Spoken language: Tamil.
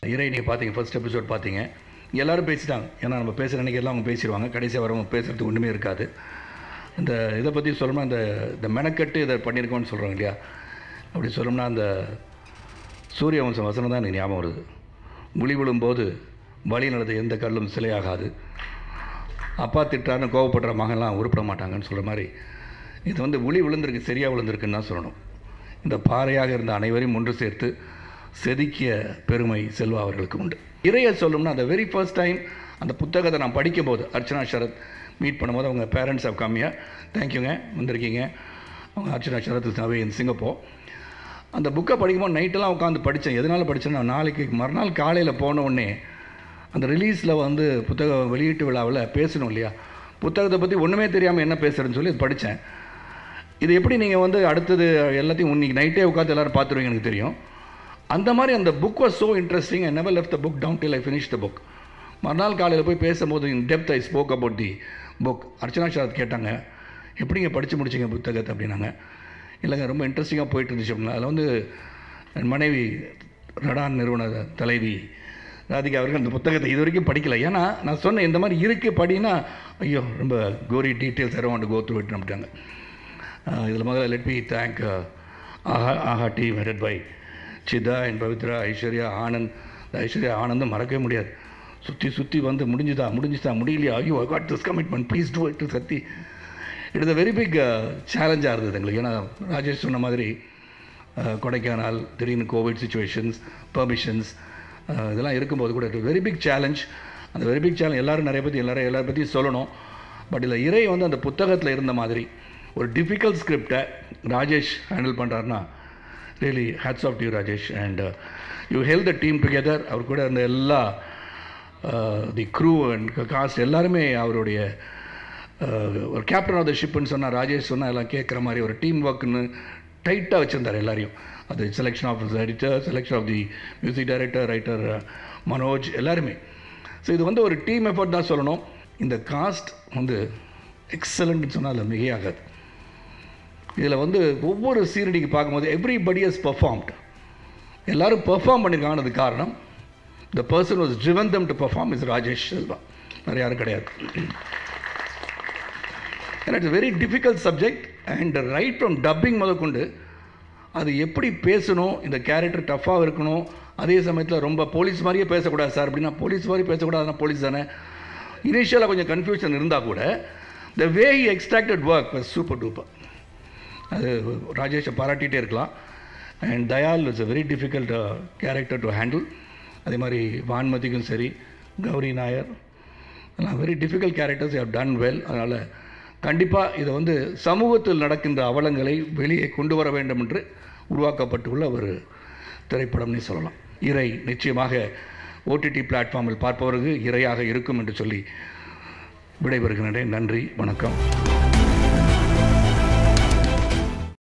இறை நீங்கள் பார்த்தீங்க ஃபர்ஸ்ட் எபிசோட் பார்த்தீங்க எல்லாரும் பேசிட்டாங்க ஏன்னா நம்ம பேசுகிற அன்றைக்கி எல்லாம் அவங்க பேசிடுவாங்க கடைசியாக வரவங்க பேசுகிறதுக்கு ஒன்றுமே இருக்காது இந்த இதை பற்றி சொல்லணும்னா இந்த இந்த மெனக்கட்டு இதை பண்ணியிருக்கோம்னு சொல்கிறாங்க இல்லையா அப்படி சொல்லணும்னா அந்த சூரிய வம்சம் வசனம் தான் எனக்கு ஞாபகம் வருது முழி விழும்போது வழி நடந்த எந்த கல்லும் சிலையாகாது அப்பா திட்டாருன்னு கோவப்படுற மகன்லாம் உருப்பட மாட்டாங்கன்னு சொல்கிற மாதிரி இது வந்து உளி விழுந்திருக்கு சரியாக விழுந்திருக்குன்னு தான் சொல்லணும் இந்த பாறையாக இருந்த அனைவரையும் ஒன்று சேர்த்து செதுக்கிய பெருமை செல்வா அவர்களுக்கு உண்டு இறைய சொல்லணும்னா அந்த வெரி ஃபர்ஸ்ட் டைம் அந்த புத்தகத்தை நான் படிக்கும்போது அர்ச்சனா சரத் மீட் பண்ணும்போது அவங்க பேரண்ட்ஸ் ஆஃப் கம்மியாக தேங்க்யூங்க வந்திருக்கீங்க அவங்க Archana Sarath away in Singapore அந்த புக்கை படிக்கும்போது நைட்டெல்லாம் உட்காந்து படித்தேன் எதனால் படித்தேன்னா நாளைக்கு மறுநாள் காலையில் போன உடனே அந்த ரிலீஸில் வந்து புத்தக வெளியீட்டு விழாவில் பேசணும் இல்லையா புத்தகத்தை பற்றி ஒன்றுமே தெரியாமல் என்ன பேசுகிறேன்னு சொல்லி அது படித்தேன் இது எப்படி நீங்கள் வந்து அடுத்தது எல்லாத்தையும் இன்னைக்கு நைட்டே உட்காந்து எல்லோரும் பார்த்துருவீங்க எனக்கு தெரியும் அந்த மாதிரி அந்த book was so interesting I never left the book down till I finish the book மறுநாள் காலையில் போய் பேசும்போது in depth I spoke about the book Archana Sarath கேட்டாங்க எப்படிங்க படித்து முடிச்சிங்க புத்தகத்தை அப்படின்னாங்க இல்லைங்க ரொம்ப இன்ட்ரெஸ்டிங்காக போயிட்டு இருந்துச்சு அப்படின்னா அதில் வந்து என் மனைவி ரடான் நிறுவன தலைவி ராதிகா அவர்கள் அந்த புத்தகத்தை இது வரைக்கும் படிக்கல ஏன்னா நான் சொன்னேன் இந்த மாதிரி இருக்குது படினா ஐயோ ரொம்ப கோரி டீட்டெயில்ஸ் எல்லாம் வாண்ட் கோ த்ரூ இட் நம்பிட்டாங்க இதில் முதல்ல let me thank Aha Aha team headed by Sitha and Pavithra Aishwarya Anand இந்த ஐஸ்வர்யா ஆனந்தும் மறக்கவே முடியாது சுற்றி சுற்றி வந்து முடிஞ்சுதா முடிஞ்சுதா முடியலையா ஐயோ I got this commitment please do it Sathi it is a very big சேலஞ்சாக இருந்தது எங்களுக்கு ஏன்னா ராஜேஷ் சொன்ன மாதிரி அஹ், கொடைக்கானல் திடீர்னு கோவிட் சுச்சுவேஷன்ஸ் பர்மிஷன்ஸ் இதெல்லாம் இருக்கும்போது கூட இட் வெரி பிக் சேலஞ்ச் அந்த வெரி பிக் சேலஞ்ச் எல்லாரும் நிறைய பற்றி எல்லாரும் எல்லாரை பற்றியும் சொல்லணும் பட் இதில் இறை வந்து அந்த புத்தகத்தில் இருந்த மாதிரி ஒரு டிஃபிகல்ட் ஸ்கிரிப்டை ராஜேஷ் ஹேண்டில் பண்ணுறாருன்னா really hats off you Rajesh and you help the team together அவர் கூட இருந்த எல்லா தி க்ரூ அண்ட் காஸ்ட் எல்லாருமே அவருடைய அஹ், ஒரு கேப்டன் ஆஃப் த ஷிப்னு சொன்னால் ராஜேஷ் சொன்னால் எல்லாம் கேட்குற மாதிரி ஒரு டீம் ஒர்க்குன்னு டைட்டாக வச்சுருந்தார் எல்லாரையும் அது selection of editor selection of the music director writer Manoj எல்லாருமே ஸோ இது வந்து ஒரு டீம் எஃபர்ட் தான் சொல்லணும் இந்த காஸ்ட் வந்து எக்ஸலண்ட்னு சொன்னால் அதில் மிகையாகாது இதில் வந்து ஒவ்வொரு சீரடிக்கு பார்க்கும்போது எவ்ரிபடி ஹஸ் பெர்ஃபார்ம்ட் எல்லாரும் பெர்ஃபார்ம் பண்ணியிருக்காங்கன்னு காரணம் the person was driven them to perform is Rajesh Selva வேறு யாரும் கிடையாது ஏன்னா it's very difficult subject and right from dubbing முதற்கொண்டு அது எப்படி பேசணும் இந்த கேரக்டர் டஃப்பாக இருக்கணும் அதே சமயத்தில் ரொம்ப போலீஸ் மாதிரியே பேசக்கூடாது சார் அப்படின்னா போலீஸ் மாதிரி பேசக்கூடாதுன்னா போலீஸ் தானே இனிஷியலாக கொஞ்சம் கன்ஃபியூஷன் இருந்தால் கூட the way he extracted work super duper அது ராஜேஷை பாராட்டிகிட்டே இருக்கலாம் and Dayal it's a very difficult character to handle அதே மாதிரி வான்மதிக்கும் சரி கௌரி நாயர் எல்லாம் very difficult characters have done well அதனால் கண்டிப்பாக இதை வந்து சமூகத்தில் நடக்கின்ற அவலங்களை வெளியே கொண்டு வர வேண்டும் என்று உருவாக்கப்பட்டுள்ள ஒரு திரைப்படம்னே சொல்லலாம் இறை நிச்சயமாக ஓடிடி பிளாட்ஃபார்மில் பார்ப்பவருக்கு இரையாக இருக்கும் என்று சொல்லி விடைபெறுகின்றேன் நன்றி வணக்கம்